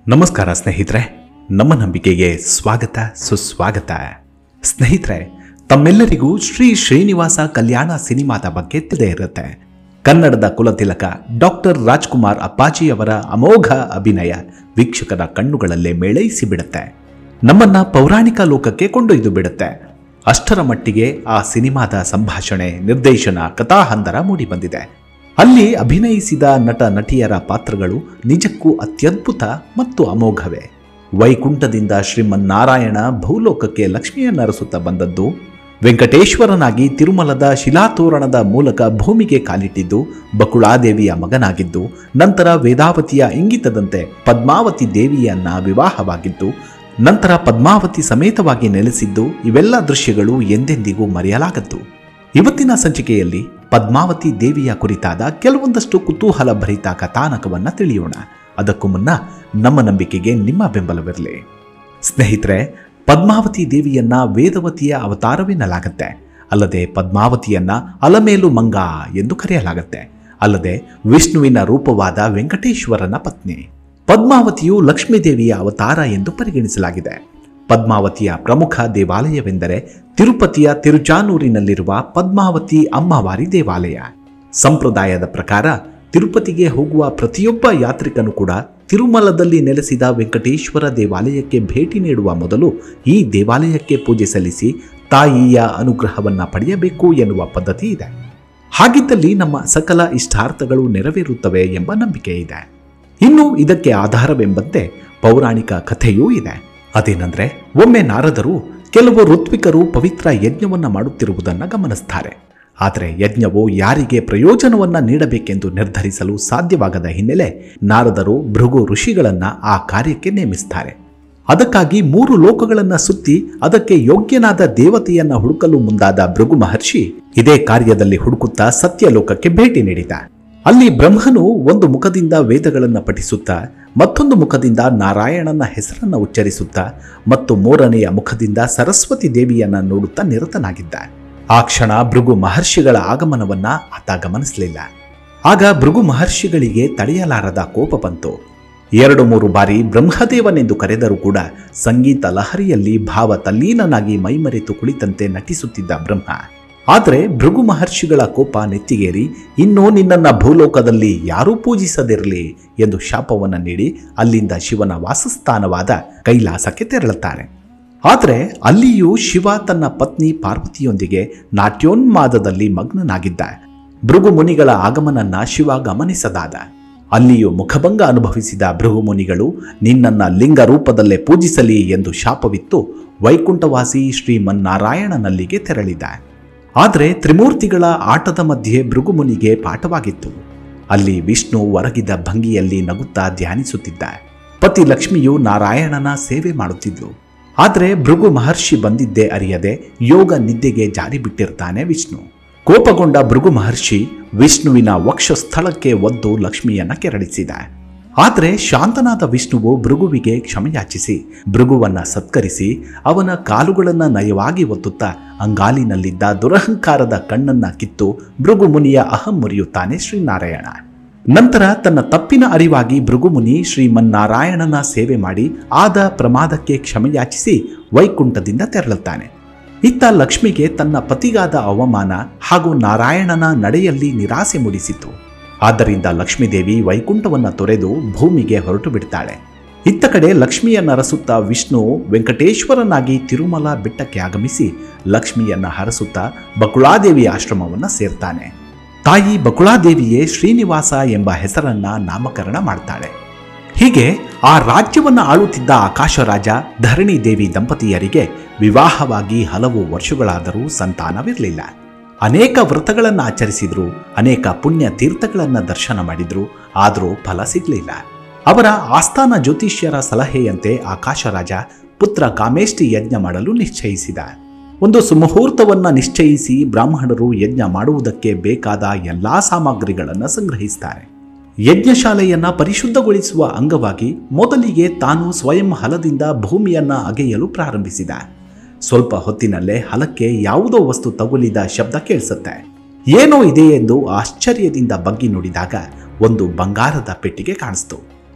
ನಮಸ್ಕಾರ ಸ್ನೇಹಿತರೆ ನಮ್ಮ ನಂಬಿಕೆಗೆ ಸ್ವಾಗತ ಸುಸ್ವಾಗತ ಸ್ನೇಹಿತರೆ ತಮ್ಮೆಲ್ಲರಿಗೂ ಶ್ರೀ ಶ್ರೀನಿವಾಸ ಕಲ್ಯಾಣ ಸಿನಿಮಾದ ಬಗ್ಗೆ ತಿಳಿದೇ ಇರುತ್ತೆ ಕನ್ನಡದ ಕುಲತಿಲಕ ಡಾಕ್ಟರ್ ರಾಜ್ಕುಮಾರ್ ಅಪ್ಪಾಜಿಯವರ ಅಮೋಘ ಅಭಿನಯ ವೀಕ್ಷಕರ ಕಣ್ಣುಗಳಲ್ಲೇ ಮೇಳೈಸಿ ಬಿಡುತ್ತೆ ನಮ್ಮನ್ನ ಪೌರಾಣಿಕ ಲೋಕಕ್ಕೆ ಕೊಂಡೊಯ್ದು ಬಿಡುತ್ತೆ ಅಷ್ಟರ ಮಟ್ಟಿಗೆ ಆ ಸಿನಿಮಾದ ಸಂಭಾಷಣೆ ನಿರ್ದೇಶನ ಕಥಾಹಂದರ ಮೂಡಿಬಂದಿದೆ ಅಲ್ಲಿ ಅಭಿನಯಿಸಿದ ನಟ ನಟಿಯರ ಪಾತ್ರಗಳು ನಿಜಕ್ಕೂ ಅತ್ಯದ್ಭುತ ಮತ್ತು ಅಮೋಘವೇ ವೈಕುಂಠದಿಂದ ಶ್ರೀಮನ್ನಾರಾಯಣ ಭೂಲೋಕಕ್ಕೆ ಲಕ್ಷ್ಮಿಯನ್ನರಸುತ್ತಾ ಬಂದದ್ದು ವೆಂಕಟೇಶ್ವರನಾಗಿ ತಿರುಮಲದ ಶಿಲಾತೋರಣದ ಮೂಲಕ ಭೂಮಿಗೆ ಕಾಲಿಟ್ಟಿದ್ದು ಬಕುಳಾದೇವಿಯ ಮಗನಾಗಿದ್ದು ನಂತರ ವೇದಾವತಿಯ ಇಂಗಿತದಂತೆ ಪದ್ಮಾವತಿ ದೇವಿಯನ್ನ ವಿವಾಹವಾಗಿದ್ದು ನಂತರ ಪದ್ಮಾವತಿ ಸಮೇತವಾಗಿ ನೆಲೆಸಿದ್ದು ಇವೆಲ್ಲ ದೃಶ್ಯಗಳು ಎಂದೆಂದಿಗೂ ಮರೆಯಲಾಗದ್ದು ಇವತ್ತಿನ ಸಂಚಿಕೆಯಲ್ಲಿ ಪದ್ಮಾವತಿ ದೇವಿಯ ಕುರಿತಾದ ಕೆಲವೊಂದಷ್ಟು ಕುತೂಹಲ ಭರಿತ ಕಥಾನಕವನ್ನ ತಿಳಿಯೋಣ ಅದಕ್ಕೂ ಮುನ್ನ ನಮ್ಮ ನಂಬಿಕೆಗೆ ನಿಮ್ಮ ಬೆಂಬಲವಿರಲಿ ಸ್ನೇಹಿತರೆ ಪದ್ಮಾವತಿ ದೇವಿಯನ್ನ ವೇದವತಿಯ ಅವತಾರವೆನ್ನಲಾಗತ್ತೆ ಅಲ್ಲದೆ ಪದ್ಮಾವತಿಯನ್ನ ಅಲಮೇಲು ಮಂಗ ಎಂದು ಕರೆಯಲಾಗತ್ತೆ ಅಲ್ಲದೆ ವಿಷ್ಣುವಿನ ರೂಪವಾದ ವೆಂಕಟೇಶ್ವರನ ಪತ್ನಿ ಪದ್ಮಾವತಿಯು ಲಕ್ಷ್ಮೀದೇವಿಯ ಅವತಾರ ಎಂದು ಪರಿಗಣಿಸಲಾಗಿದೆ ಪದ್ಮಾವತಿಯ ಪ್ರಮುಖ ದೇವಾಲಯವೆಂದರೆ ತಿರುಪತಿಯ ತಿರುಚಾನೂರಿನಲ್ಲಿರುವ ಪದ್ಮಾವತಿ ಅಮ್ಮವಾರಿ ದೇವಾಲಯ ಸಂಪ್ರದಾಯದ ಪ್ರಕಾರ ತಿರುಪತಿಗೆ ಹೋಗುವ ಪ್ರತಿಯೊಬ್ಬ ಯಾತ್ರಿಕನು ಕೂಡ ತಿರುಮಲದಲ್ಲಿ ನೆಲೆಸಿದ ವೆಂಕಟೇಶ್ವರ ದೇವಾಲಯಕ್ಕೆ ಭೇಟಿ ನೀಡುವ ಮೊದಲು ಈ ದೇವಾಲಯಕ್ಕೆ ಪೂಜೆ ಸಲ್ಲಿಸಿ ತಾಯಿಯ ಅನುಗ್ರಹವನ್ನ ಪಡೆಯಬೇಕು ಎನ್ನುವ ಪದ್ಧತಿ ಇದೆ ಹಾಗಿದ್ದಲ್ಲಿ ನಮ್ಮ ಸಕಲ ಇಷ್ಟಾರ್ಥಗಳು ನೆರವೇರುತ್ತವೆ ಎಂಬ ನಂಬಿಕೆ ಇದೆ ಇನ್ನು ಇದಕ್ಕೆ ಆಧಾರವೆಂಬಂತೆ ಪೌರಾಣಿಕ ಕಥೆಯೂ ಇದೆ ಅದೇನೆಂದ್ರೆ ಒಮ್ಮೆ ನಾರದರು ಕೆಲವು ಋತ್ವಿಕರು ಪವಿತ್ರ ಯಜ್ಞವನ್ನ ಮಾಡುತ್ತಿರುವುದನ್ನು ಗಮನಿಸ್ತಾರೆ ಆದರೆ ಯಜ್ಞವು ಯಾರಿಗೆ ಪ್ರಯೋಜನವನ್ನ ನೀಡಬೇಕೆಂದು ನಿರ್ಧರಿಸಲು ಸಾಧ್ಯವಾಗದ ಹಿನ್ನೆಲೆ ನಾರದರು ಭೃಗು ಋಷಿಗಳನ್ನ ಆ ಕಾರ್ಯಕ್ಕೆ ನೇಮಿಸ್ತಾರೆ ಅದಕ್ಕಾಗಿ ಮೂರು ಲೋಕಗಳನ್ನ ಸುತ್ತಿ ಅದಕ್ಕೆ ಯೋಗ್ಯನಾದ ದೇವತೆಯನ್ನ ಹುಡುಕಲು ಮುಂದಾದ ಭೃಗು ಮಹರ್ಷಿ ಇದೇ ಕಾರ್ಯದಲ್ಲಿ ಹುಡುಕುತ್ತಾ ಸತ್ಯಲೋಕಕ್ಕೆ ಭೇಟಿ ನೀಡಿದ ಅಲ್ಲಿ ಬ್ರಹ್ಮನು ಒಂದು ಮುಖದಿಂದ ವೇದಗಳನ್ನು ಪಠಿಸುತ್ತಾ ಮತ್ತೊಂದು ಮುಖದಿಂದ ನಾರಾಯಣನ ಹೆಸರನ್ನು ಉಚ್ಚರಿಸುತ್ತಾ ಮತ್ತು ಮೂರನೆಯ ಮುಖದಿಂದ ಸರಸ್ವತಿ ದೇವಿಯನ್ನ ನೋಡುತ್ತಾ ನಿರತನಾಗಿದ್ದ ಆ ಕ್ಷಣ ಭೃಗು ಮಹರ್ಷಿಗಳ ಆಗಮನವನ್ನ ಆತ ಗಮನಿಸಲಿಲ್ಲ ಆಗ ಭೃಗು ಮಹರ್ಷಿಗಳಿಗೆ ತಡೆಯಲಾರದ ಕೋಪ ಬಂತು ಎರಡು ಮೂರು ಬಾರಿ ಬ್ರಹ್ಮದೇವನೆಂದು ಕರೆದರೂ ಕೂಡ ಸಂಗೀತ ಲಹರಿಯಲ್ಲಿ ಭಾವ ತಲ್ಲೀನನಾಗಿ ಮೈಮರೆತು ಕುಳಿತಂತೆ ನಟಿಸುತ್ತಿದ್ದ ಬ್ರಹ್ಮ ಆದರೆ ಭೃಗು ಮಹರ್ಷಿಗಳ ಕೋಪ ನೆತ್ತಿಗೇರಿ ಇನ್ನೂ ನಿನ್ನನ್ನ ಭೂಲೋಕದಲ್ಲಿ ಯಾರೂ ಪೂಜಿಸದಿರಲಿ ಎಂದು ಶಾಪವನ್ನು ನೀಡಿ ಅಲ್ಲಿಂದ ಶಿವನ ವಾಸಸ್ಥಾನವಾದ ಕೈಲಾಸಕ್ಕೆ ತೆರಳುತ್ತಾರೆ ಆದರೆ ಅಲ್ಲಿಯೂ ಶಿವ ತನ್ನ ಪತ್ನಿ ಪಾರ್ವತಿಯೊಂದಿಗೆ ನಾಟ್ಯೋನ್ಮಾದದಲ್ಲಿ ಮಗ್ನನಾಗಿದ್ದ ಭೃಗು ಮುನಿಗಳ ಆಗಮನನ್ನ ಶಿವ ಗಮನಿಸದಾದ ಅಲ್ಲಿಯೂ ಮುಖಭಂಗ ಅನುಭವಿಸಿದ ಭೃಗು ಮುನಿಗಳು ನಿನ್ನನ್ನ ಲಿಂಗ ರೂಪದಲ್ಲೇ ಪೂಜಿಸಲಿ ಎಂದು ಶಾಪವಿತ್ತು ವೈಕುಂಠವಾಸಿ ಶ್ರೀಮನ್ನಾರಾಯಣನಲ್ಲಿಗೆ ತೆರಳಿದ ಆದರೆ ತ್ರಿಮೂರ್ತಿಗಳ ಆಟದ ಮಧ್ಯೆ ಭೃಗುಮುನಿಗೆ ಪಾಠವಾಗಿತ್ತು ಅಲ್ಲಿ ವಿಷ್ಣು ಒರಗಿದ ಭಂಗಿಯಲ್ಲಿ ನಗುತ್ತಾ ಧ್ಯಾನಿಸುತ್ತಿದ್ದ ಪತಿ ಲಕ್ಷ್ಮಿಯು ನಾರಾಯಣನ ಸೇವೆ ಮಾಡುತ್ತಿದ್ಲು ಆದರೆ ಭೃಗು ಮಹರ್ಷಿ ಬಂದಿದ್ದೇ ಅರಿಯದೆ ಯೋಗ ನಿದ್ದೆಗೆ ಜಾರಿ ಬಿಟ್ಟಿರ್ತಾನೆ ವಿಷ್ಣು ಕೋಪಗೊಂಡ ಭೃಗು ಮಹರ್ಷಿ ವಿಷ್ಣುವಿನ ವಕ್ಷಸ್ಥಳಕ್ಕೆ ಒದ್ದು ಲಕ್ಷ್ಮಿಯನ್ನ ಕೆರಳಿಸಿದ ಆದರೆ ಶಾಂತನಾದ ವಿಷ್ಣುವು ಭೃಗುವಿಗೆ ಕ್ಷಮೆಯಾಚಿಸಿ ಭೃಗುವನ್ನ ಸತ್ಕರಿಸಿ ಅವನ ಕಾಲುಗಳನ್ನು ನಯವಾಗಿ ಒತ್ತುತ್ತಾ ಅಂಗಾಲಿನಲ್ಲಿದ್ದ ದುರಹಂಕಾರದ ಕಣ್ಣನ್ನ ಕಿತ್ತು ಭೃಗು ಮುನಿಯ ಅಹಂ ಮುರಿಯುತ್ತಾನೆ ಶ್ರೀನಾರಾಯಣ ನಂತರ ತನ್ನ ತಪ್ಪಿನ ಅರಿವಾಗಿ ಭೃಗುಮುನಿ ಶ್ರೀಮನ್ನಾರಾಯಣನ ಸೇವೆ ಮಾಡಿ ಆದ ಪ್ರಮಾದಕ್ಕೆ ಕ್ಷಮೆಯಾಚಿಸಿ ವೈಕುಂಠದಿಂದ ತೆರಳುತ್ತಾನೆ ಇತ್ತ ಲಕ್ಷ್ಮಿಗೆ ತನ್ನ ಪತಿಗಾದ ಅವಮಾನ ಹಾಗೂ ನಾರಾಯಣನ ನಡೆಯಲ್ಲಿ ನಿರಾಸೆ ಮೂಡಿಸಿತು ಆದ್ದರಿಂದ ಲಕ್ಷ್ಮೀದೇವಿ ವೈಕುಂಠವನ್ನ ತೊರೆದು ಭೂಮಿಗೆ ಹೊರಟು ಬಿಡ್ತಾಳೆ ಇತ್ತ ಕಡೆ ಲಕ್ಷ್ಮಿಯನ್ನ ರಸುತ್ತಾ ವಿಷ್ಣು ವೆಂಕಟೇಶ್ವರನಾಗಿ ತಿರುಮಲ ಬೆಟ್ಟಕ್ಕೆ ಆಗಮಿಸಿ ಲಕ್ಷ್ಮಿಯನ್ನ ಹರಸುತ್ತಾ ಬಕುಳಾದೇವಿಯ ಆಶ್ರಮವನ್ನ ಸೇರ್ತಾನೆ ತಾಯಿ ಬಕುಳಾದೇವಿಯೇ ಶ್ರೀನಿವಾಸ ಎಂಬ ಹೆಸರನ್ನ ನಾಮಕರಣ ಮಾಡ್ತಾಳೆ ಹೀಗೆ ಆ ರಾಜ್ಯವನ್ನ ಆಳುತ್ತಿದ್ದ ಆಕಾಶರಾಜ ಧರಣಿ ದೇವಿ ದಂಪತಿಯರಿಗೆ ವಿವಾಹವಾಗಿ ಹಲವು ವರ್ಷಗಳಾದರೂ ಸಂತಾನವಿರಲಿಲ್ಲ ಅನೇಕ ವ್ರತಗಳನ್ನು ಆಚರಿಸಿದ್ರು ಅನೇಕ ಪುಣ್ಯ ತೀರ್ಥಗಳನ್ನು ದರ್ಶನ ಮಾಡಿದ್ರು ಆದರೂ ಫಲ ಸಿಗಲಿಲ್ಲ ಅವರ ಆಸ್ಥಾನ ಜ್ಯೋತಿಷ್ಯರ ಸಲಹೆಯಂತೆ ಆಕಾಶರಾಜ ಪುತ್ರ ಕಾಮೇಷ್ಟಿ ಯಜ್ಞ ಮಾಡಲು ನಿಶ್ಚಯಿಸಿದ ಒಂದು ಸುಮುಹೂರ್ತವನ್ನ ನಿಶ್ಚಯಿಸಿ ಬ್ರಾಹ್ಮಣರು ಯಜ್ಞ ಮಾಡುವುದಕ್ಕೆ ಬೇಕಾದ ಎಲ್ಲಾ ಸಾಮಗ್ರಿಗಳನ್ನು ಸಂಗ್ರಹಿಸ್ತಾರೆ ಯಜ್ಞಶಾಲೆಯನ್ನ ಪರಿಶುದ್ಧಗೊಳಿಸುವ ಅಂಗವಾಗಿ ಮೊದಲಿಗೆ ತಾನು ಸ್ವಯಂ ಹಲದಿಂದ ಭೂಮಿಯನ್ನ ಅಗೆಯಲು ಪ್ರಾರಂಭಿಸಿದ ಸ್ವಲ್ಪ ಹೊತ್ತಿನಲ್ಲೇ ಹಲಕ್ಕೆ ಯಾವುದೋ ವಸ್ತು ತಗುಲಿದ ಶಬ್ದ ಕೇಳಿಸುತ್ತೆ ಏನೋ ಇದೆ ಎಂದು ಆಶ್ಚರ್ಯದಿಂದ ಬಗ್ಗಿ ನೋಡಿದಾಗ ಒಂದು ಬಂಗಾರದ ಪೆಟ್ಟಿಗೆ ಕಾಣಿಸ್ತು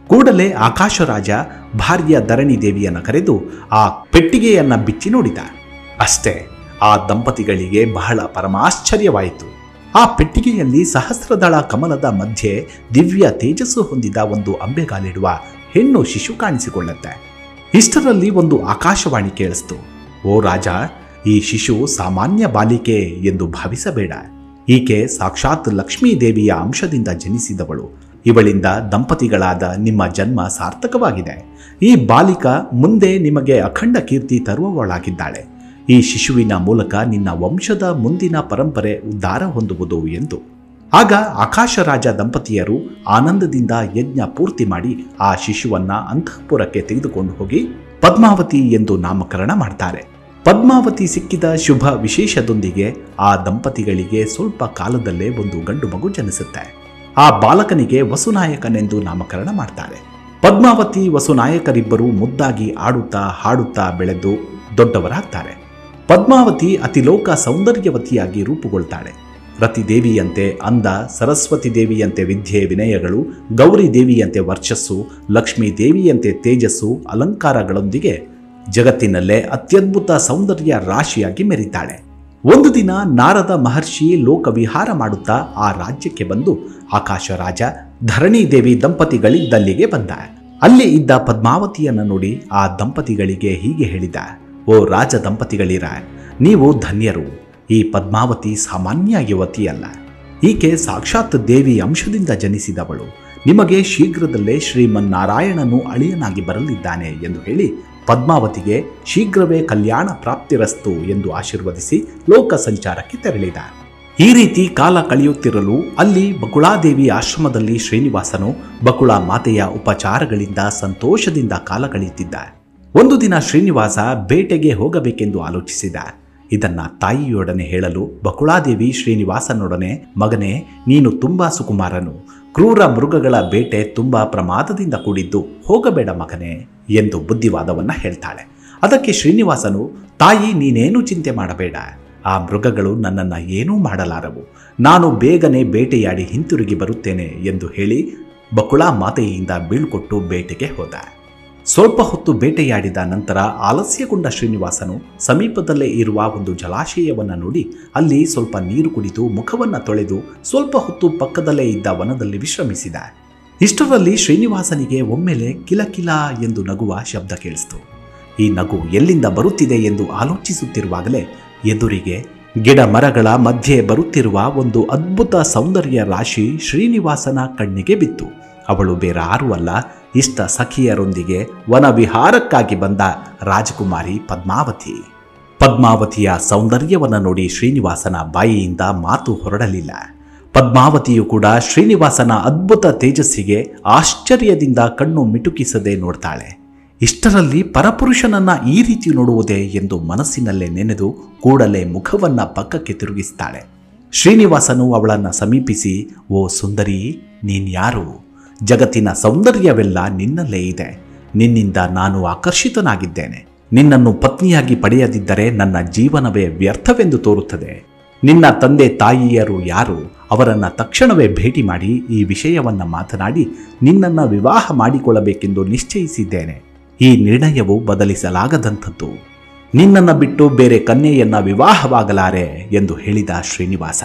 ಕೂಡಲೇ ಆಕಾಶರಾಜ ಭಾರ್ಯ ಧರಣಿ ದೇವಿಯನ್ನು ಕರೆದು ಆ ಪೆಟ್ಟಿಗೆಯನ್ನ ಬಿಚ್ಚಿ ನೋಡಿದ ಅಷ್ಟೇ ಆ ದಂಪತಿಗಳಿಗೆ ಬಹಳ ಪರಮಾಶ್ಚರ್ಯವಾಯಿತು ಆ ಪೆಟ್ಟಿಗೆಯಲ್ಲಿ ಸಹಸ್ರದಳ ಕಮಲದ ಮಧ್ಯೆ ದಿವ್ಯ ತೇಜಸ್ಸು ಹೊಂದಿದ ಒಂದು ಅಂಬೆಗಾಲಿಡುವ ಹೆಣ್ಣು ಶಿಶು ಕಾಣಿಸಿಕೊಳ್ಳುತ್ತೆ ಇಷ್ಟರಲ್ಲಿ ಒಂದು ಆಕಾಶವಾಣಿ ಕೇಳಿಸ್ತು ಓ ರಾಜ ಈ ಶಿಶು ಸಾಮಾನ್ಯ ಬಾಲಿಕೆ ಎಂದು ಭಾವಿಸಬೇಡ ಈಕೆ ಸಾಕ್ಷಾತ್ ಲಕ್ಷ್ಮೀ ದೇವಿಯ ಅಂಶದಿಂದ ಜನಿಸಿದವಳು ಇವಳಿಂದ ದಂಪತಿಗಳಾದ ನಿಮ್ಮ ಜನ್ಮ ಸಾರ್ಥಕವಾಗಿದೆ ಈ ಬಾಲಿಕ ಮುಂದೆ ನಿಮಗೆ ಅಖಂಡ ಕೀರ್ತಿ ತರುವವಳಾಗಿದ್ದಾಳೆ ಈ ಶಿಶುವಿನ ಮೂಲಕ ನಿನ್ನ ವಂಶದ ಮುಂದಿನ ಪರಂಪರೆ ಉದ್ಧಾರ ಹೊಂದುವುದು ಎಂದು ಆಗ ಆಕಾಶರಾಜ ದಂಪತಿಯರು ಆನಂದದಿಂದ ಯಜ್ಞ ಪೂರ್ತಿ ಮಾಡಿ ಆ ಶಿಶುವನ್ನ ಅಂತಃಪುರಕ್ಕೆ ತೆಗೆದುಕೊಂಡು ಹೋಗಿ ಪದ್ಮಾವತಿ ಎಂದು ನಾಮಕರಣ ಮಾಡ್ತಾರೆ ಪದ್ಮಾವತಿ ಸಿಕ್ಕಿದ ಶುಭ ವಿಶೇಷದೊಂದಿಗೆ ಆ ದಂಪತಿಗಳಿಗೆ ಸ್ವಲ್ಪ ಕಾಲದಲ್ಲೇ ಒಂದು ಗಂಡು ಮಗು ಜನಿಸುತ್ತೆ ಆ ಬಾಲಕನಿಗೆ ವಸುನಾಯಕನೆಂದು ನಾಮಕರಣ ಮಾಡ್ತಾರೆ ಪದ್ಮಾವತಿ ವಸುನಾಯಕರಿಬ್ಬರು ಮುದ್ದಾಗಿ ಆಡುತ್ತಾ ಹಾಡುತ್ತಾ ಬೆಳೆದು ದೊಡ್ಡವರಾಗ್ತಾರೆ ಪದ್ಮಾವತಿ ಅತಿಲೋಕ ಸೌಂದರ್ಯವತಿಯಾಗಿ ರೂಪುಗೊಳ್ತಾಳೆ ರತಿದೇವಿಯಂತೆ ಅಂದ ಸರಸ್ವತಿ ದೇವಿಯಂತೆ ವಿದ್ಯೆ ವಿನಯಗಳು ಗೌರಿ ದೇವಿಯಂತೆ ವರ್ಚಸ್ಸು ಲಕ್ಷ್ಮೀ ದೇವಿಯಂತೆ ತೇಜಸ್ಸು ಅಲಂಕಾರಗಳೊಂದಿಗೆ ಜಗತ್ತಿನಲ್ಲೇ ಅತ್ಯದ್ಭುತ ಸೌಂದರ್ಯ ರಾಶಿಯಾಗಿ ಮೆರಿತಾಳೆ ಒಂದು ದಿನ ನಾರದ ಮಹರ್ಷಿ ಲೋಕವಿಹಾರ ಮಾಡುತ್ತಾ ಆ ರಾಜ್ಯಕ್ಕೆ ಬಂದು ಆಕಾಶ ರಾಜ ಧರಣಿ ದೇವಿ ದಂಪತಿಗಳಿದ್ದಲ್ಲಿಗೆ ಬಂದ ಅಲ್ಲಿ ಇದ್ದ ಪದ್ಮಾವತಿಯನ್ನು ನೋಡಿ ಆ ದಂಪತಿಗಳಿಗೆ ಹೀಗೆ ಹೇಳಿದ ಓ ರಾಜ ದಂಪತಿಗಳಿರ ನೀವು ಧನ್ಯರು ಈ ಪದ್ಮಾವತಿ ಸಾಮಾನ್ಯ ಯುವತಿಯಲ್ಲ ಈಕೆ ಸಾಕ್ಷಾತ್ ದೇವಿ ಅಂಶದಿಂದ ಜನಿಸಿದವಳು ನಿಮಗೆ ಶೀಘ್ರದಲ್ಲೇ ಶ್ರೀಮನ್ನಾರಾಯಣನು ಅಳಿಯನಾಗಿ ಬರಲಿದ್ದಾನೆ ಎಂದು ಹೇಳಿ ಪದ್ಮಾವತಿಗೆ ಶೀಘ್ರವೇ ಕಲ್ಯಾಣ ಪ್ರಾಪ್ತಿರಸ್ತು ಎಂದು ಆಶೀರ್ವದಿಸಿ ಲೋಕ ಸಂಚಾರಕ್ಕೆ ತೆರಳಿದ ಈ ರೀತಿ ಕಾಲ ಕಳೆಯುತ್ತಿರಲು ಅಲ್ಲಿ ಬಕುಳಾದೇವಿ ಆಶ್ರಮದಲ್ಲಿ ಶ್ರೀನಿವಾಸನು ಬಕುಳ ಮಾತೆಯ ಉಪಚಾರಗಳಿಂದ ಸಂತೋಷದಿಂದ ಕಾಲ ಕಳೆಯುತ್ತಿದ್ದ ಒಂದು ದಿನ ಶ್ರೀನಿವಾಸ ಬೇಟೆಗೆ ಹೋಗಬೇಕೆಂದು ಆಲೋಚಿಸಿದ ಇದನ್ನ ತಾಯಿಯೊಡನೆ ಹೇಳಲು ಬಕುಳಾದೇವಿ ಶ್ರೀನಿವಾಸನೊಡನೆ ಮಗನೇ ನೀನು ತುಂಬಾ ಸುಕುಮಾರನು ಕ್ರೂರ ಮೃಗಗಳ ಬೇಟೆ ತುಂಬಾ ಪ್ರಮಾದದಿಂದ ಕೂಡಿದ್ದು ಹೋಗಬೇಡ ಮಗನೇ ಎಂದು ಬುದ್ಧಿವಾದವನ್ನ ಹೇಳ್ತಾಳೆ ಅದಕ್ಕೆ ಶ್ರೀನಿವಾಸನು ತಾಯಿ ನೀನೇನು ಚಿಂತೆ ಮಾಡಬೇಡ ಆ ಮೃಗಗಳು ನನ್ನನ್ನ ಏನೂ ಮಾಡಲಾರವು ನಾನು ಬೇಗನೆ ಬೇಟೆಯಾಡಿ ಹಿಂತಿರುಗಿ ಬರುತ್ತೇನೆ ಎಂದು ಹೇಳಿ ಬಕುಳಾ ಮಾತೆಯಿಂದ ಬೀಳ್ಕೊಟ್ಟು ಬೇಟೆಗೆ ಹೋದ ಸ್ವಲ್ಪ ಹೊತ್ತು ಬೇಟೆಯಾಡಿದ ನಂತರ ಆಲಸ್ಯಗೊಂಡ ಶ್ರೀನಿವಾಸನು ಸಮೀಪದಲ್ಲೇ ಇರುವ ಒಂದು ಜಲಾಶಯವನ್ನು ನೋಡಿ ಅಲ್ಲಿ ಸ್ವಲ್ಪ ನೀರು ಕುಡಿದು ಮುಖವನ್ನು ತೊಳೆದು ಸ್ವಲ್ಪ ಹೊತ್ತು ಪಕ್ಕದಲ್ಲೇ ಇದ್ದ ವನದಲ್ಲಿ ವಿಶ್ರಮಿಸಿದ ಇಷ್ಟರಲ್ಲಿ ಶ್ರೀನಿವಾಸನಿಗೆ ಒಮ್ಮೆಲೆ ಕಿಲಕಿಲ ಎಂದು ನಗುವ ಶಬ್ದ ಕೇಳಿಸ್ತು ಈ ನಗು ಎಲ್ಲಿಂದ ಬರುತ್ತಿದೆ ಎಂದು ಆಲೋಚಿಸುತ್ತಿರುವಾಗಲೇ ಎದುರಿಗೆ ಗಿಡ ಮರಗಳ ಮಧ್ಯೆ ಬರುತ್ತಿರುವ ಒಂದು ಅದ್ಭುತ ಸೌಂದರ್ಯ ರಾಶಿ ಶ್ರೀನಿವಾಸನ ಕಣ್ಣಿಗೆ ಬಿತ್ತು ಅವಳು ಬೇರಾರೂ ಅಲ್ಲ ಇಷ್ಟ ಸಖಿಯರೊಂದಿಗೆ ವನವಿಹಾರಕ್ಕಾಗಿ ಬಂದ ರಾಜಕುಮಾರಿ ಪದ್ಮಾವತಿ ಪದ್ಮಾವತಿಯ ಸೌಂದರ್ಯವನ್ನು ನೋಡಿ ಶ್ರೀನಿವಾಸನ ಬಾಯಿಯಿಂದ ಮಾತು ಹೊರಡಲಿಲ್ಲ ಪದ್ಮಾವತಿಯು ಕೂಡ ಶ್ರೀನಿವಾಸನ ಅದ್ಭುತ ತೇಜಸ್ಸಿಗೆ ಆಶ್ಚರ್ಯದಿಂದ ಕಣ್ಣು ಮಿಟುಕಿಸದೆ ನೋಡ್ತಾಳೆ ಇಷ್ಟರಲ್ಲಿ ಪರಪುರುಷನನ್ನ ಈ ರೀತಿ ನೋಡುವುದೇ ಎಂದು ಮನಸ್ಸಿನಲ್ಲೇ ನೆನೆದು ಕೂಡಲೇ ಮುಖವನ್ನ ಪಕ್ಕಕ್ಕೆ ತಿರುಗಿಸ್ತಾಳೆ ಶ್ರೀನಿವಾಸನು ಅವಳನ್ನ ಸಮೀಪಿಸಿ ಓ ಸುಂದರಿ ನೀನ್ಯಾರು ಜಗತ್ತಿನ ಸೌಂದರ್ಯವೆಲ್ಲ ನಿನ್ನಲ್ಲೇ ಇದೆ ನಿನ್ನಿಂದ ನಾನು ಆಕರ್ಷಿತನಾಗಿದ್ದೇನೆ ನಿನ್ನನ್ನು ಪತ್ನಿಯಾಗಿ ಪಡೆಯದಿದ್ದರೆ ನನ್ನ ಜೀವನವೇ ವ್ಯರ್ಥವೆಂದು ತೋರುತ್ತದೆ ನಿನ್ನ ತಂದೆ ತಾಯಿಯರು ಯಾರು ಅವರನ್ನ ತಕ್ಷಣವೇ ಭೇಟಿ ಮಾಡಿ ಈ ವಿಷಯವನ್ನ ಮಾತನಾಡಿ ನಿನ್ನನ್ನು ವಿವಾಹ ಮಾಡಿಕೊಳ್ಳಬೇಕೆಂದು ನಿಶ್ಚಯಿಸಿದ್ದೇನೆ ಈ ನಿರ್ಣಯವು ಬದಲಿಸಲಾಗದಂಥದ್ದು ನಿನ್ನನ್ನು ಬಿಟ್ಟು ಬೇರೆ ಕನ್ಯೆಯನ್ನ ವಿವಾಹವಾಗಲಾರೆ ಎಂದು ಹೇಳಿದ ಶ್ರೀನಿವಾಸ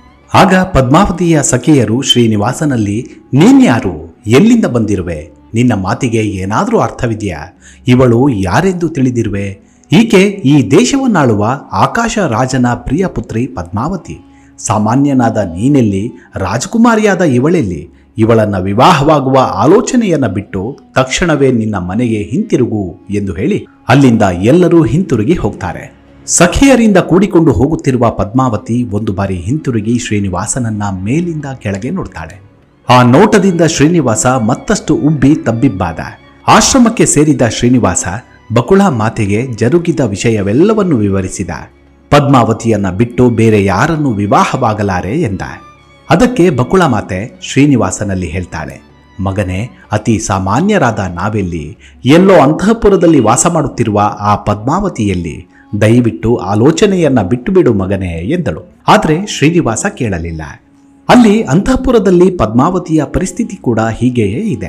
ಆಗ ಪದ್ಮಾವತಿಯ ಸಖಿಯರು ಶ್ರೀನಿವಾಸನಲ್ಲಿ ನೀನ್ಯಾರು ಎಲ್ಲಿಂದ ಬಂದಿರುವೆ ನಿನ್ನ ಮಾತಿಗೆ ಏನಾದರೂ ಅರ್ಥವಿದೆಯಾ ಇವಳು ಯಾರೆಂದು ತಿಳಿದಿರುವೆ ಈಕೆ ಈ ದೇಶವನ್ನಾಳುವ ಆಕಾಶ ರಾಜನ ಪ್ರಿಯ ಪುತ್ರಿ ಪದ್ಮಾವತಿ ಸಾಮಾನ್ಯನಾದ ನೀನೆಲ್ಲಿ ರಾಜಕುಮಾರಿಯಾದ ಇವಳೆಲ್ಲಿ ಇವಳನ್ನ ವಿವಾಹವಾಗುವ ಆಲೋಚನೆಯನ್ನ ಬಿಟ್ಟು ತಕ್ಷಣವೇ ನಿನ್ನ ಮನೆಗೆ ಹಿಂತಿರುಗು ಎಂದು ಹೇಳಿ ಅಲ್ಲಿಂದ ಎಲ್ಲರೂ ಹಿಂತಿರುಗಿ ಹೋಗ್ತಾರೆ ಸಖಿಯರಿಂದ ಕೂಡಿಕೊಂಡು ಹೋಗುತ್ತಿರುವ ಪದ್ಮಾವತಿ ಒಂದು ಬಾರಿ ಹಿಂತಿರುಗಿ ಶ್ರೀನಿವಾಸನನ್ನ ಮೇಲಿಂದ ಕೆಳಗೆ ನೋಡ್ತಾಳೆ ಆ ನೋಟದಿಂದ ಶ್ರೀನಿವಾಸ ಮತ್ತಷ್ಟು ಉಬ್ಬಿ ತಬ್ಬಿಬ್ಬಾದ ಆಶ್ರಮಕ್ಕೆ ಸೇರಿದ ಶ್ರೀನಿವಾಸ ಬಕುಳ ಮಾತೆಗೆ ಜರುಗಿದ ವಿಷಯವೆಲ್ಲವನ್ನು ವಿವರಿಸಿದ ಪದ್ಮಾವತಿಯನ್ನ ಬಿಟ್ಟು ಬೇರೆ ಯಾರನ್ನು ವಿವಾಹವಾಗಲಾರೆ ಎಂದ ಅದಕ್ಕೆ ಬಕುಳ ಮಾತೆ ಶ್ರೀನಿವಾಸನಲ್ಲಿ ಹೇಳ್ತಾಳೆ ಮಗನೇ ಅತಿ ಸಾಮಾನ್ಯರಾದ ನಾವೆಲ್ಲಿ ಎಲ್ಲೋ ಅಂತಃಪುರದಲ್ಲಿ ವಾಸ ಮಾಡುತ್ತಿರುವ ಆ ಪದ್ಮಾವತಿಯಲ್ಲಿ ದಯವಿಟ್ಟು ಆಲೋಚನೆಯನ್ನ ಬಿಟ್ಟು ಬಿಡು ಮಗನೇ ಎಂದಳು ಆದರೆ ಶ್ರೀನಿವಾಸ ಕೇಳಲಿಲ್ಲ ಅಲ್ಲಿ ಅಂತಃಪುರದಲ್ಲಿ ಪದ್ಮಾವತಿಯ ಪರಿಸ್ಥಿತಿ ಕೂಡ ಹೀಗೆಯೇ ಇದೆ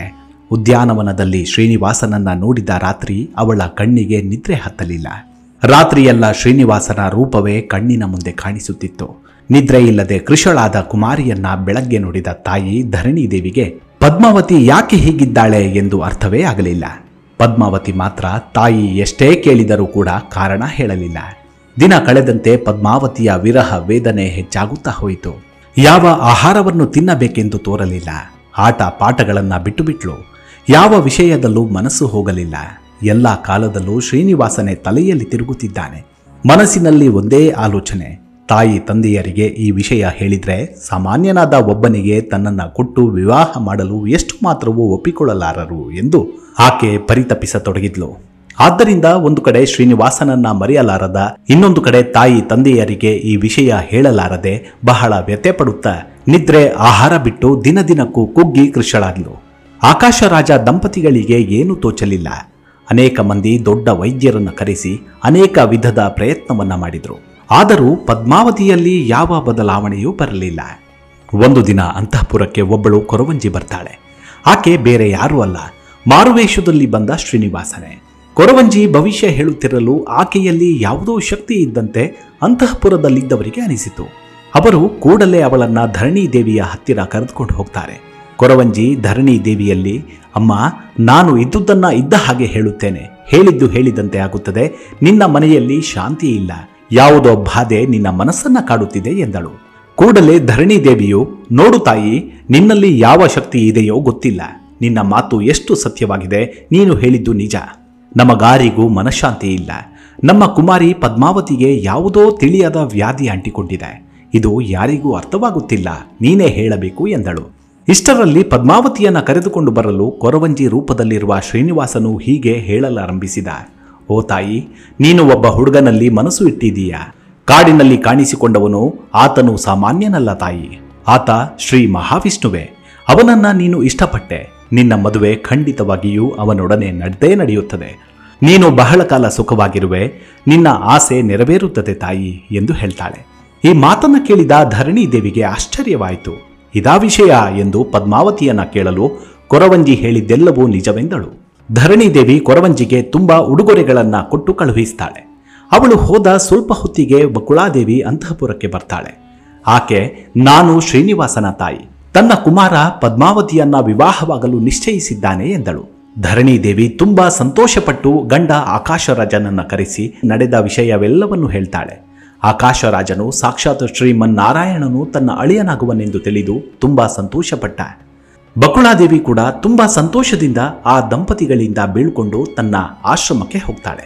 ಉದ್ಯಾನವನದಲ್ಲಿ ಶ್ರೀನಿವಾಸನನ್ನ ನೋಡಿದ ರಾತ್ರಿ ಅವಳ ಕಣ್ಣಿಗೆ ನಿದ್ರೆ ಹತ್ತಲಿಲ್ಲ ರಾತ್ರಿಯೆಲ್ಲ ಶ್ರೀನಿವಾಸನ ರೂಪವೇ ಕಣ್ಣಿನ ಮುಂದೆ ಕಾಣಿಸುತ್ತಿತ್ತು ನಿದ್ರೆ ಇಲ್ಲದೆ ಕೃಶಳಾದ ಕುಮಾರಿಯನ್ನ ಬೆಳಗ್ಗೆ ನೋಡಿದ ತಾಯಿ ಧರಣಿ ದೇವಿಗೆ ಪದ್ಮಾವತಿ ಯಾಕೆ ಹೀಗಿದ್ದಾಳೆ ಎಂದು ಅರ್ಥವೇ ಆಗಲಿಲ್ಲ ಪದ್ಮಾವತಿ ಮಾತ್ರ ತಾಯಿ ಎಷ್ಟೇ ಕೇಳಿದರೂ ಕೂಡ ಕಾರಣ ಹೇಳಲಿಲ್ಲ ದಿನ ಕಳೆದಂತೆ ಪದ್ಮಾವತಿಯ ವಿರಹ ವೇದನೆ ಹೆಚ್ಚಾಗುತ್ತಾ ಹೋಯಿತು ಯಾವ ಆಹಾರವನ್ನು ತಿನ್ನಬೇಕೆಂದು ತೋರಲಿಲ್ಲ ಆಟ ಪಾಠಗಳನ್ನ ಬಿಟ್ಟು ಬಿಟ್ಲು ಯಾವ ವಿಷಯದಲ್ಲೂ ಮನಸ್ಸು ಹೋಗಲಿಲ್ಲ ಎಲ್ಲ ಕಾಲದಲ್ಲೂ ಶ್ರೀನಿವಾಸನೇ ತಲೆಯಲ್ಲಿ ತಿರುಗುತ್ತಿದ್ದಾನೆ ಮನಸ್ಸಿನಲ್ಲಿ ಒಂದೇ ಆಲೋಚನೆ ತಾಯಿ ತಂದೆಯರಿಗೆ ಈ ವಿಷಯ ಹೇಳಿದ್ರೆ ಸಾಮಾನ್ಯನಾದ ಒಬ್ಬನಿಗೆ ತನ್ನನ್ನ ಕೊಟ್ಟು ವಿವಾಹ ಮಾಡಲು ಎಷ್ಟು ಮಾತ್ರವೂ ಒಪ್ಪಿಕೊಳ್ಳಲಾರರು ಎಂದು ಆಕೆ ಪರಿತಪಿಸತೊಡಗಿದ್ಲು ಆದ್ದರಿಂದ ಒಂದು ಕಡೆ ಶ್ರೀನಿವಾಸನನ್ನ ಮರೆಯಲಾರದ ಇನ್ನೊಂದು ಕಡೆ ತಾಯಿ ತಂದೆಯರಿಗೆ ಈ ವಿಷಯ ಹೇಳಲಾರದೆ ಬಹಳ ವ್ಯತ್ಯಪಡುತ್ತಾ ನಿದ್ರೆ ಆಹಾರ ಬಿಟ್ಟು ದಿನ ದಿನಕ್ಕೂ ಕುಗ್ಗಿ ಕೃಶಳಾದ್ಲು ಆಕಾಶರಾಜ ದಂಪತಿಗಳಿಗೆ ಏನೂ ತೋಚಲಿಲ್ಲ ಅನೇಕ ಮಂದಿ ದೊಡ್ಡ ವೈದ್ಯರನ್ನು ಕರೆಸಿ ಅನೇಕ ವಿಧದ ಪ್ರಯತ್ನವನ್ನ ಮಾಡಿದ್ರು ಆದರೂ ಪದ್ಮಾವತಿಯಲ್ಲಿ ಯಾವ ಬದಲಾವಣೆಯೂ ಬರಲಿಲ್ಲ ಒಂದು ದಿನ ಅಂತಃಪುರಕ್ಕೆ ಒಬ್ಬಳು ಕೊರವಂಜಿ ಬರ್ತಾಳೆ ಆಕೆ ಬೇರೆ ಯಾರೂ ಅಲ್ಲ ಮಾರುವೇಷದಲ್ಲಿ ಬಂದ ಶ್ರೀನಿವಾಸನೇ ಕೊರವಂಜಿ ಭವಿಷ್ಯ ಹೇಳುತ್ತಿರಲು ಆಕೆಯಲ್ಲಿ ಯಾವುದೋ ಶಕ್ತಿ ಇದ್ದಂತೆ ಅಂತಃಪುರದಲ್ಲಿದ್ದವರಿಗೆ ಅನಿಸಿತು ಅವರು ಕೂಡಲೇ ಅವಳನ್ನ ಧರಣಿ ದೇವಿಯ ಹತ್ತಿರ ಕರೆದುಕೊಂಡು ಹೋಗ್ತಾರೆ ಕೊರವಂಜಿ ಧರಣಿ ದೇವಿಯಲ್ಲಿ ಅಮ್ಮ ನಾನು ಇದ್ದುದನ್ನ ಇದ್ದ ಹಾಗೆ ಹೇಳುತ್ತೇನೆ ಹೇಳಿದ್ದು ಹೇಳಿದಂತೆ ಆಗುತ್ತದೆ ನಿನ್ನ ಮನೆಯಲ್ಲಿ ಶಾಂತಿ ಇಲ್ಲ ಯಾವುದೋ ಬಾಧೆ ನಿನ್ನ ಮನಸ್ಸನ್ನ ಕಾಡುತ್ತಿದೆ ಎಂದಳು ಕೂಡಲೇ ಧರಣಿ ದೇವಿಯು ನೋಡು ತಾಯಿ ನಿನ್ನಲ್ಲಿ ಯಾವ ಶಕ್ತಿ ಇದೆಯೋ ಗೊತ್ತಿಲ್ಲ ನಿನ್ನ ಮಾತು ಎಷ್ಟು ಸತ್ಯವಾಗಿದೆ ನೀನು ಹೇಳಿದ್ದು ನಿಜ ನಮಗಾರಿಗೂ ಮನಃಶಾಂತಿ ಇಲ್ಲ ನಮ್ಮ ಕುಮಾರಿ ಪದ್ಮಾವತಿಗೆ ಯಾವುದೋ ತಿಳಿಯದ ವ್ಯಾಧಿ ಅಂಟಿಕೊಂಡಿದೆ ಇದು ಯಾರಿಗೂ ಅರ್ಥವಾಗುತ್ತಿಲ್ಲ ನೀನೇ ಹೇಳಬೇಕು ಎಂದಳು ಇಷ್ಟರಲ್ಲಿ ಪದ್ಮಾವತಿಯನ್ನ ಕರೆದುಕೊಂಡು ಬರಲು ಕೊರವಂಜಿ ರೂಪದಲ್ಲಿರುವ ಶ್ರೀನಿವಾಸನು ಹೀಗೆ ಹೇಳಲಾರಂಭಿಸಿದ ಓ ತಾಯಿ ನೀನು ಒಬ್ಬ ಹುಡುಗನಲ್ಲಿ ಮನಸ್ಸು ಇಟ್ಟಿದೀಯಾ ಕಾಡಿನಲ್ಲಿ ಕಾಣಿಸಿಕೊಂಡವನು ಆತನು ಸಾಮಾನ್ಯನಲ್ಲ ತಾಯಿ ಆತ ಶ್ರೀ ಮಹಾವಿಷ್ಣುವೆ ಅವನನ್ನ ನೀನು ಇಷ್ಟಪಟ್ಟೆ ನಿನ್ನ ಮದುವೆ ಖಂಡಿತವಾಗಿಯೂ ಅವನೊಡನೆ ನಡೆದೇ ನಡೆಯುತ್ತದೆ ನೀನು ಬಹಳ ಕಾಲ ಸುಖವಾಗಿರುವೆ ನಿನ್ನ ಆಸೆ ನೆರವೇರುತ್ತದೆ ತಾಯಿ ಎಂದು ಹೇಳ್ತಾಳೆ ಈ ಮಾತನ್ನ ಕೇಳಿದ ಧರಣಿ ದೇವಿಗೆ ಆಶ್ಚರ್ಯವಾಯಿತು ಇದಾ ವಿಷಯ ಎಂದು ಪದ್ಮಾವತಿಯನ್ನ ಕೇಳಲು ಕೊರವಂಜಿ ಹೇಳಿದ್ದೆಲ್ಲವೂ ನಿಜವೆಂದಳು ಧರಣಿ ದೇವಿ ಕೊರವಂಜಿಗೆ ತುಂಬಾ ಉಡುಗೊರೆಗಳನ್ನ ಕೊಟ್ಟು ಕಳುಹಿಸ್ತಾಳೆ ಅವಳು ಹೋದ ಸ್ವಲ್ಪ ಹೊತ್ತಿಗೆ ಬಕುಳಾದೇವಿ ಅಂತಃಪುರಕ್ಕೆ ಬರ್ತಾಳೆ ಆಕೆ ನಾನು ಶ್ರೀನಿವಾಸನ ತಾಯಿ ತನ್ನ ಕುಮಾರ ಪದ್ಮಾವತಿಯನ್ನ ವಿವಾಹವಾಗಲು ನಿಶ್ಚಯಿಸಿದ್ದಾನೆ ಎಂದಳು ಧರಣಿ ದೇವಿ ತುಂಬಾ ಸಂತೋಷಪಟ್ಟು ಗಂಡ ಆಕಾಶರಾಜನನ್ನ ಕರೆಸಿ ನಡೆದ ವಿಷಯವೆಲ್ಲವನ್ನು ಹೇಳ್ತಾಳೆ ಆಕಾಶರಾಜನು ಸಾಕ್ಷಾತ್ ಶ್ರೀಮನ್ನಾರಾಯಣನು ತನ್ನ ಅಳಿಯನಾಗುವನೆಂದು ತಿಳಿದು ತುಂಬಾ ಸಂತೋಷಪಟ್ಟ ಬಕುಳಾದೇವಿ ಕೂಡ ತುಂಬಾ ಸಂತೋಷದಿಂದ ಆ ದಂಪತಿಗಳಿಂದ ಬೀಳ್ಕೊಂಡು ತನ್ನ ಆಶ್ರಮಕ್ಕೆ ಹೋಗ್ತಾಳೆ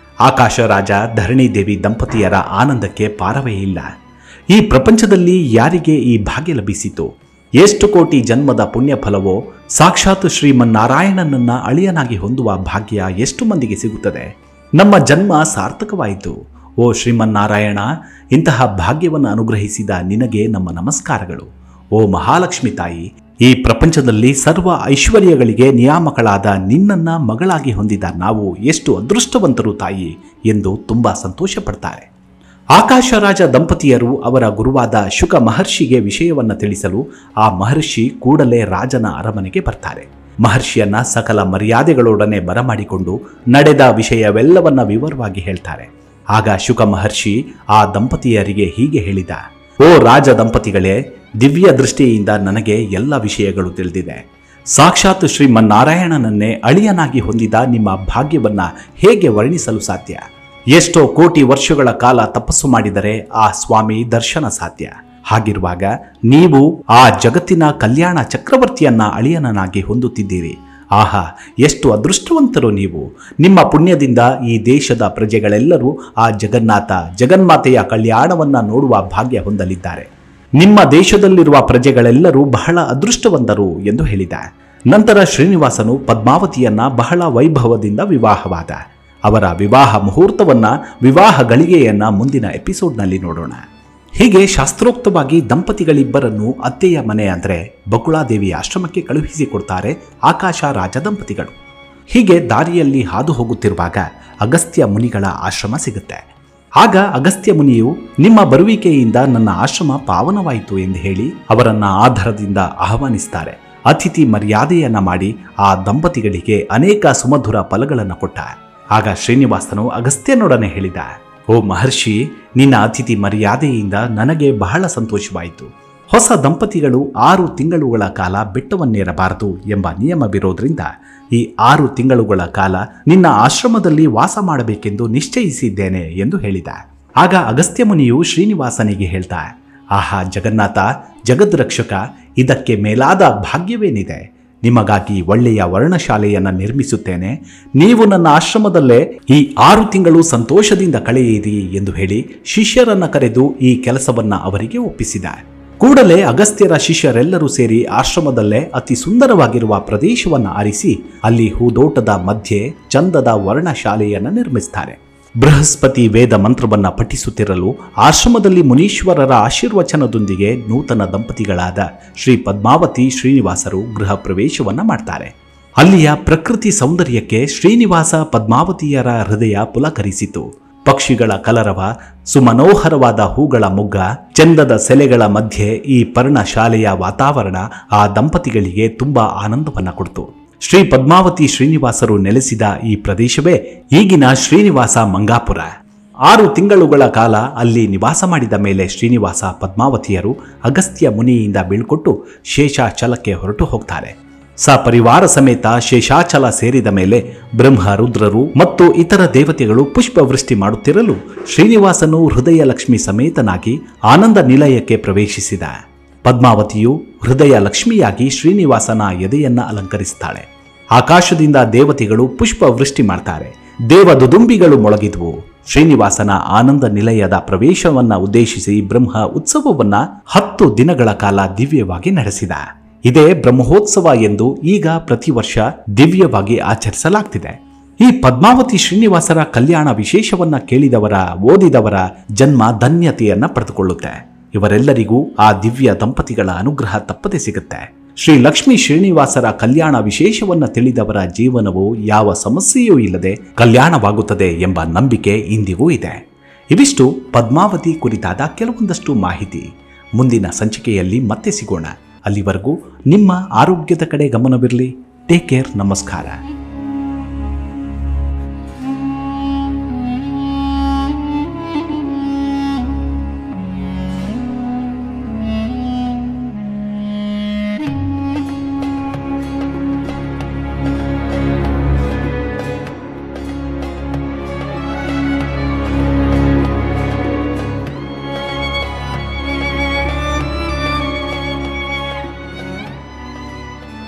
ಆಕಾಶರಾಜ ಧರಣಿ ದೇವಿ ದಂಪತಿಯರ ಆನಂದಕ್ಕೆ ಪಾರವೇ ಇಲ್ಲ ಈ ಪ್ರಪಂಚದಲ್ಲಿ ಯಾರಿಗೆ ಈ ಭಾಗ್ಯ ಲಭಿಸಿತು ಎಷ್ಟು ಕೋಟಿ ಜನ್ಮದ ಪುಣ್ಯ ಫಲವೋ ಸಾಕ್ಷಾತ್ ಶ್ರೀಮನ್ನಾರಾಯಣನನ್ನ ಅಳಿಯನಾಗಿ ಹೊಂದುವ ಭಾಗ್ಯ ಎಷ್ಟು ಮಂದಿಗೆ ಸಿಗುತ್ತದೆ ನಮ್ಮ ಜನ್ಮ ಸಾರ್ಥಕವಾಯಿತು ಓ ಶ್ರೀಮನ್ನಾರಾಯಣ ಇಂತಹ ಭಾಗ್ಯವನ್ನು ಅನುಗ್ರಹಿಸಿದ ನಿನಗೆ ನಮ್ಮ ನಮಸ್ಕಾರಗಳು ಓ ಮಹಾಲಕ್ಷ್ಮಿ ತಾಯಿ ಈ ಪ್ರಪಂಚದಲ್ಲಿ ಸರ್ವ ಐಶ್ವರ್ಯಗಳಿಗೆ ನಿಯಾಮಕಳಾದ ನಿನ್ನನ್ನ ಮಗಳಾಗಿ ಹೊಂದಿದ ನಾವು ಎಷ್ಟು ಅದೃಷ್ಟವಂತರು ತಾಯಿ ಎಂದು ತುಂಬಾ ಸಂತೋಷ ಪಡ್ತಾರೆ ಆಕಾಶರಾಜ ದಂಪತಿಯರು ಅವರ ಗುರುವಾದ ಶುಕ ಮಹರ್ಷಿಗೆ ವಿಷಯವನ್ನ ತಿಳಿಸಲು ಆ ಮಹರ್ಷಿ ಕೂಡಲೇ ರಾಜನ ಅರಮನೆಗೆ ಬರ್ತಾರೆ ಮಹರ್ಷಿಯನ್ನ ಸಕಲ ಮರ್ಯಾದೆಗಳೊಡನೆ ಬರಮಾಡಿಕೊಂಡು ನಡೆದ ವಿಷಯವೆಲ್ಲವನ್ನ ವಿವರವಾಗಿ ಹೇಳ್ತಾರೆ ಆಗ ಶುಕ ಮಹರ್ಷಿ ಆ ದಂಪತಿಯರಿಗೆ ಹೀಗೆ ಹೇಳಿದ ಓ ರಾಜ ದಂಪತಿಗಳೇ ದಿವ್ಯ ದೃಷ್ಟಿಯಿಂದ ನನಗೆ ಎಲ್ಲ ವಿಷಯಗಳು ತಿಳಿದಿದೆ ಸಾಕ್ಷಾತ್ ಶ್ರೀಮನ್ನಾರಾಯಣನನ್ನೇ ಅಳಿಯನಾಗಿ ಹೊಂದಿದ ನಿಮ್ಮ ಭಾಗ್ಯವನ್ನ ಹೇಗೆ ವರ್ಣಿಸಲು ಸಾಧ್ಯ ಎಷ್ಟೋ ಕೋಟಿ ವರ್ಷಗಳ ಕಾಲ ತಪಸ್ಸು ಮಾಡಿದರೆ ಆ ಸ್ವಾಮಿ ದರ್ಶನ ಸಾಧ್ಯ ಹಾಗಿರುವಾಗ ನೀವು ಆ ಜಗತ್ತಿನ ಕಲ್ಯಾಣ ಚಕ್ರವರ್ತಿಯನ್ನ ಅಳಿಯನನಾಗಿ ಹೊಂದುತ್ತಿದ್ದೀರಿ ಆಹಾ ಎಷ್ಟು ಅದೃಷ್ಟವಂತರು ನೀವು ನಿಮ್ಮ ಪುಣ್ಯದಿಂದ ಈ ದೇಶದ ಪ್ರಜೆಗಳೆಲ್ಲರೂ ಆ ಜಗನ್ನಾಥ ಜಗನ್ಮಾತೆಯ ಕಲ್ಯಾಣವನ್ನ ನೋಡುವ ಭಾಗ್ಯ ಹೊಂದಲಿದ್ದಾರೆ ನಿಮ್ಮ ದೇಶದಲ್ಲಿರುವ ಪ್ರಜೆಗಳೆಲ್ಲರೂ ಬಹಳ ಅದೃಷ್ಟವಂತರು ಎಂದು ಹೇಳಿದ ನಂತರ ಶ್ರೀನಿವಾಸನು ಪದ್ಮಾವತಿಯನ್ನ ಬಹಳ ವೈಭವದಿಂದ ವಿವಾಹವಾದ ಅವರ ವಿವಾಹ ಮುಹೂರ್ತವನ್ನ ವಿವಾಹ ಗಳಿಗೆಯನ್ನ ಮುಂದಿನ ಎಪಿಸೋಡ್ನಲ್ಲಿ ನೋಡೋಣ ಹೀಗೆ ಶಾಸ್ತ್ರೋಕ್ತವಾಗಿ ದಂಪತಿಗಳಿಬ್ಬರನ್ನು ಅತ್ತೆಯ ಮನೆ ಅಂದರೆ ಬಕುಳಾದೇವಿ ಆಶ್ರಮಕ್ಕೆ ಕಳುಹಿಸಿಕೊಡ್ತಾರೆ ಆಕಾಶ ರಾಜ ದಂಪತಿಗಳು ಹೀಗೆ ದಾರಿಯಲ್ಲಿ ಹಾದು ಹೋಗುತ್ತಿರುವಾಗ ಅಗಸ್ತ್ಯ ಮುನಿಗಳ ಆಶ್ರಮ ಸಿಗುತ್ತೆ ಆಗ ಅಗಸ್ತ್ಯ ಮುನಿಯು ನಿಮ್ಮ ಬರುವಿಕೆಯಿಂದ ನನ್ನ ಆಶ್ರಮ ಪಾವನವಾಯಿತು ಎಂದು ಹೇಳಿ ಅವರನ್ನ ಆಧಾರದಿಂದ ಆಹ್ವಾನಿಸ್ತಾರೆ ಅತಿಥಿ ಮರ್ಯಾದೆಯನ್ನ ಮಾಡಿ ಆ ದಂಪತಿಗಳಿಗೆ ಅನೇಕ ಸುಮಧುರ ಫಲಗಳನ್ನು ಕೊಟ್ಟ ಆಗ ಶ್ರೀನಿವಾಸನು ಅಗಸ್ತ್ಯನೊಡನೆ ಹೇಳಿದ ಓ ಮಹರ್ಷಿ ನಿನ್ನ ಅತಿಥಿ ಮರ್ಯಾದೆಯಿಂದ ನನಗೆ ಬಹಳ ಸಂತೋಷವಾಯಿತು ಹೊಸ ದಂಪತಿಗಳು ಆರು ತಿಂಗಳುಗಳ ಕಾಲ ಬೆಟ್ಟವನ್ನೇರಬಾರದು ಎಂಬ ನಿಯಮವಿರೋದ್ರಿಂದ ಈ ಆರು ತಿಂಗಳುಗಳ ಕಾಲ ನಿನ್ನ ಆಶ್ರಮದಲ್ಲಿ ವಾಸ ಮಾಡಬೇಕೆಂದು ನಿಶ್ಚಯಿಸಿದ್ದೇನೆ ಎಂದು ಹೇಳಿದ ಆಗ ಅಗಸ್ತ್ಯ ಮುನಿಯು ಶ್ರೀನಿವಾಸನಿಗೆ ಹೇಳ್ತಾ ಆಹಾ ಜಗನ್ನಾಥ ಜಗದ್ರಕ್ಷಕ ಇದಕ್ಕೆ ಮೇಲಾದ ಭಾಗ್ಯವೇನಿದೆ ನಿಮಗಾಗಿ ಒಳ್ಳೆಯ ವರ್ಣಶಾಲೆಯನ್ನು ನಿರ್ಮಿಸುತ್ತೇನೆ ನೀವು ನನ್ನ ಆಶ್ರಮದಲ್ಲೇ ಈ ಆರು ತಿಂಗಳು ಸಂತೋಷದಿಂದ ಕಳೆಯಿರಿ ಎಂದು ಹೇಳಿ ಶಿಷ್ಯರನ್ನ ಕರೆದು ಈ ಕೆಲಸವನ್ನ ಅವರಿಗೆ ಒಪ್ಪಿಸಿದ ಕೂಡಲೇ ಅಗಸ್ತ್ಯರ ಶಿಷ್ಯರೆಲ್ಲರೂ ಸೇರಿ ಆಶ್ರಮದಲ್ಲೇ ಅತಿ ಸುಂದರವಾಗಿರುವ ಪ್ರದೇಶವನ್ನು ಆರಿಸಿ ಅಲ್ಲಿ ಹೂದೋಟದ ಮಧ್ಯೆ ಚಂದದ ವರ್ಣಶಾಲೆಯನ್ನು ನಿರ್ಮಿಸ್ತಾರೆ ಬೃಹಸ್ಪತಿ ವೇದ ಮಂತ್ರವನ್ನ ಪಠಿಸುತ್ತಿರಲು ಆಶ್ರಮದಲ್ಲಿ ಮುನೀಶ್ವರರ ಆಶೀರ್ವಚನದೊಂದಿಗೆ ನೂತನ ದಂಪತಿಗಳಾದ ಶ್ರೀ ಪದ್ಮಾವತಿ ಶ್ರೀನಿವಾಸರು ಗೃಹ ಪ್ರವೇಶವನ್ನ ಮಾಡ್ತಾರೆ ಅಲ್ಲಿಯ ಪ್ರಕೃತಿ ಸೌಂದರ್ಯಕ್ಕೆ ಶ್ರೀನಿವಾಸ ಪದ್ಮಾವತಿಯರ ಹೃದಯ ಪುಲಕರಿಸಿತು ಪಕ್ಷಿಗಳ ಕಲರವ ಸುಮನೋಹರವಾದ ಹೂಗಳ ಮೊಗ್ಗ ಚಂದದ ಸೆಲೆಗಳ ಮಧ್ಯೆ ಈ ಪರ್ಣಶಾಲೆಯ ವಾತಾವರಣ ಆ ದಂಪತಿಗಳಿಗೆ ತುಂಬಾ ಆನಂದವನ್ನ ಕೊಡ್ತು ಶ್ರೀ ಪದ್ಮಾವತಿ ಶ್ರೀನಿವಾಸರು ನೆಲೆಸಿದ ಈ ಪ್ರದೇಶವೇ ಈಗಿನ ಶ್ರೀನಿವಾಸ ಮಂಗಾಪುರ ಆರು ತಿಂಗಳುಗಳ ಕಾಲ ಅಲ್ಲಿ ನಿವಾಸ ಮಾಡಿದ ಮೇಲೆ ಶ್ರೀನಿವಾಸ ಪದ್ಮಾವತಿಯರು ಅಗಸ್ತ್ಯ ಮುನಿಯಿಂದ ಬೀಳ್ಕೊಟ್ಟು ಶೇಷಾಚಲಕ್ಕೆ ಹೊರಟು ಹೋಗ್ತಾರೆ ಸಪರಿವಾರ ಸಮೇತ ಶೇಷಾಚಲ ಸೇರಿದ ಮೇಲೆ ಬ್ರಹ್ಮ ರುದ್ರರು ಮತ್ತು ಇತರ ದೇವತೆಗಳು ಪುಷ್ಪವೃಷ್ಟಿ ಮಾಡುತ್ತಿರಲು ಶ್ರೀನಿವಾಸನು ಹೃದಯ ಲಕ್ಷ್ಮಿ ಸಮೇತನಾಗಿ ಆನಂದ ನಿಲಯಕ್ಕೆ ಪ್ರವೇಶಿಸಿದ ಪದ್ಮಾವತಿಯು ಹೃದಯ ಲಕ್ಷ್ಮಿಯಾಗಿ ಶ್ರೀನಿವಾಸನ ಎದೆಯನ್ನ ಅಲಂಕರಿಸ್ತಾಳೆ ಆಕಾಶದಿಂದ ದೇವತೆಗಳು ಪುಷ್ಪ ವೃಷ್ಟಿ ಮಾಡ್ತಾರೆ ದೇವ ದುದುಂಬಿಗಳು ಮೊಳಗಿದ್ವು ಶ್ರೀನಿವಾಸನ ಆನಂದ ನಿಲಯದ ಪ್ರವೇಶವನ್ನ ಉದ್ದೇಶಿಸಿ ಬ್ರಹ್ಮ ಉತ್ಸವವನ್ನ ಹತ್ತು ದಿನಗಳ ಕಾಲ ದಿವ್ಯವಾಗಿ ನಡೆಸಿದ ಇದೇ ಬ್ರಹ್ಮೋತ್ಸವ ಎಂದು ಈಗ ಪ್ರತಿ ವರ್ಷ ದಿವ್ಯವಾಗಿ ಆಚರಿಸಲಾಗ್ತಿದೆ ಈ ಪದ್ಮಾವತಿ ಶ್ರೀನಿವಾಸರ ಕಲ್ಯಾಣ ವಿಶೇಷವನ್ನ ಕೇಳಿದವರ ಓದಿದವರ ಜನ್ಮ ಧನ್ಯತೆಯನ್ನ ಪಡೆದುಕೊಳ್ಳುತ್ತೆ ಇವರೆಲ್ಲರಿಗೂ ಆ ದಿವ್ಯ ದಂಪತಿಗಳ ಅನುಗ್ರಹ ತಪ್ಪದೆ ಸಿಗುತ್ತೆ ಶ್ರೀ ಲಕ್ಷ್ಮೀ ಶ್ರೀನಿವಾಸರ ಕಲ್ಯಾಣ ವಿಶೇಷವನ್ನ ತಿಳಿದವರ ಜೀವನವು ಯಾವ ಸಮಸ್ಯೆಯೂ ಇಲ್ಲದೆ ಕಲ್ಯಾಣವಾಗುತ್ತದೆ ಎಂಬ ನಂಬಿಕೆ ಇಂದಿಗೂ ಇದೆ ಇವಿಷ್ಟು ಪದ್ಮಾವತಿ ಕುರಿತಾದ ಕೆಲವೊಂದಷ್ಟು ಮಾಹಿತಿ ಮುಂದಿನ ಸಂಚಿಕೆಯಲ್ಲಿ ಮತ್ತೆ ಸಿಗೋಣ ಅಲ್ಲಿವರೆಗೂ ನಿಮ್ಮ ಆರೋಗ್ಯದ ಕಡೆ ಗಮನವಿರಲಿ ಟೇಕ್ ಕೇರ್ ನಮಸ್ಕಾರ